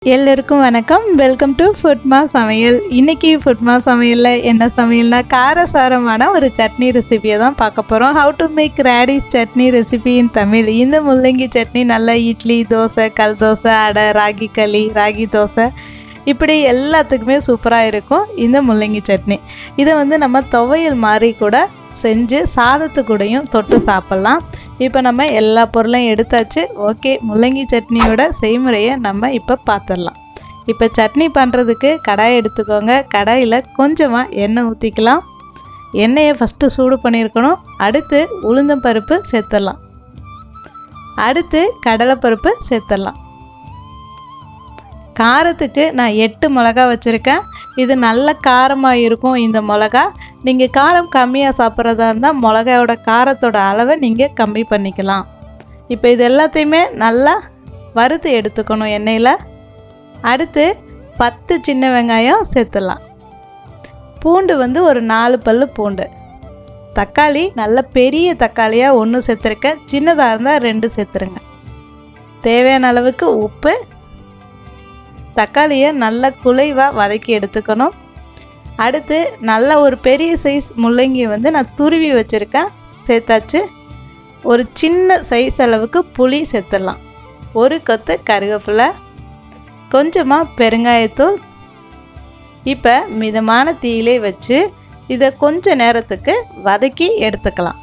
எல்லோருக்கும் வணக்கம் welcome to ஃபுட்மா சமையல் இன்னைக்கு ஃபுட்மா சமையலில் என்ன சமையல்னா காரசாரமான ஒரு சட்னி ரெசிபியை தான் பார்க்க போகிறோம் how to make radish chutney recipe in Tamil இந்த முள்ளங்கி சட்னி நல்லா இட்லி தோசை கல் தோசை அடை ராகி களி ராகி தோசை இப்படி எல்லாத்துக்குமே சூப்பராக இருக்கும் இந்த முள்ளங்கி சட்னி இதை வந்து நம்ம துவையல் மாதிரி கூட செஞ்சு சாதத்து கூடயும் தொட்டு சாப்பிட்லாம் இப்போ நம்ம எல்லா பொருளையும் எடுத்தாச்சு ஓகே முள்ளங்கி சட்னியோட செய்முறையை நம்ம இப்போ பார்த்துடலாம் இப்போ சட்னி பண்ணுறதுக்கு கடாய் எடுத்துக்கோங்க கடாயில் கொஞ்சமாக எண்ணெய் ஊற்றிக்கலாம் எண்ணெயை ஃபஸ்ட்டு சூடு பண்ணியிருக்கணும் அடுத்து உளுந்தம் பருப்பு சேர்த்துடலாம் அடுத்து கடலைப்பருப்பு சேர்த்துடலாம் காரத்துக்கு நான் எட்டு மிளகா வச்சுருக்கேன் இது நல்ல காரமாக இருக்கும் இந்த மிளகா நீங்கள் காரம் கம்மியாக சாப்பிட்றதா இருந்தால் மிளகாயோட காரத்தோட அளவை நீங்கள் கம்மி பண்ணிக்கலாம் இப்போ இது எல்லாத்தையுமே நல்லா வறுத்து எடுத்துக்கணும் எண்ணெயில் அடுத்து பத்து சின்ன வெங்காயம் சேர்த்துடலாம் பூண்டு வந்து ஒரு நாலு பல் பூண்டு தக்காளி நல்ல பெரிய தக்காளியாக ஒன்று சேர்த்துருக்கேன் சின்னதாக இருந்தால் ரெண்டு சேர்த்துருங்க தேவையான அளவுக்கு உப்பு தக்காளியை நல்லா குலைவாக வதக்கி எடுத்துக்கணும் அடுத்து நல்ல ஒரு பெரிய சைஸ் முள்ளங்கி வந்து நான் துருவி வச்சுருக்கேன் சேர்த்தாச்சு ஒரு சின்ன சைஸ் அளவுக்கு புளி சேர்த்துடலாம் ஒரு கொத்து கருவேப்பிலை கொஞ்சமாக பெருங்காயத்தூள் இப்போ மிதமான தீயிலே வச்சு இதை கொஞ்ச நேரத்துக்கு வதக்கி எடுத்துக்கலாம்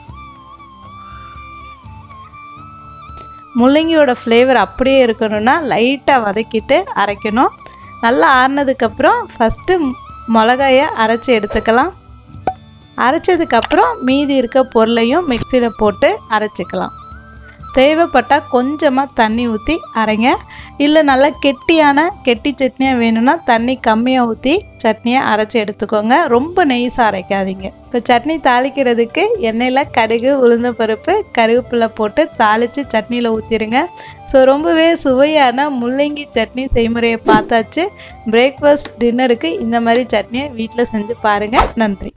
முள்ளங்கியோட ஃப்ளேவர் அப்படியே இருக்கணும்னா லைட்டாக வதக்கிட்டு அரைக்கணும் நல்லா ஆறுனதுக்கப்புறம் ஃபஸ்ட்டு மிளகாயை அரைச்சி எடுத்துக்கலாம் அரைச்சதுக்கப்புறம் மீதி இருக்க பொருளையும் மிக்சியில் போட்டு அரைச்சிக்கலாம் தேவைப்பட்டால் கொஞ்சமாக தண்ணி ஊற்றி அரைங்க இல்லை நல்லா கெட்டியான கெட்டி சட்னியாக வேணும்னா தண்ணி கம்மியாக ஊற்றி சட்னியை அரைச்சி எடுத்துக்கோங்க ரொம்ப நெய்ஸாக அரைக்காதீங்க இப்போ சட்னி தாளிக்கிறதுக்கு எண்ணெயில் கடுகு உளுந்த பருப்பு கருவேப்பிலை போட்டு தாளித்து சட்னியில் ஊற்றிடுங்க ஸோ ரொம்பவே சுவையான முள்ளங்கி சட்னி செய்முறையை பார்த்தாச்சு பிரேக்ஃபாஸ்ட் டின்னருக்கு இந்த மாதிரி சட்னியை வீட்டில் செஞ்சு பாருங்கள் நன்றி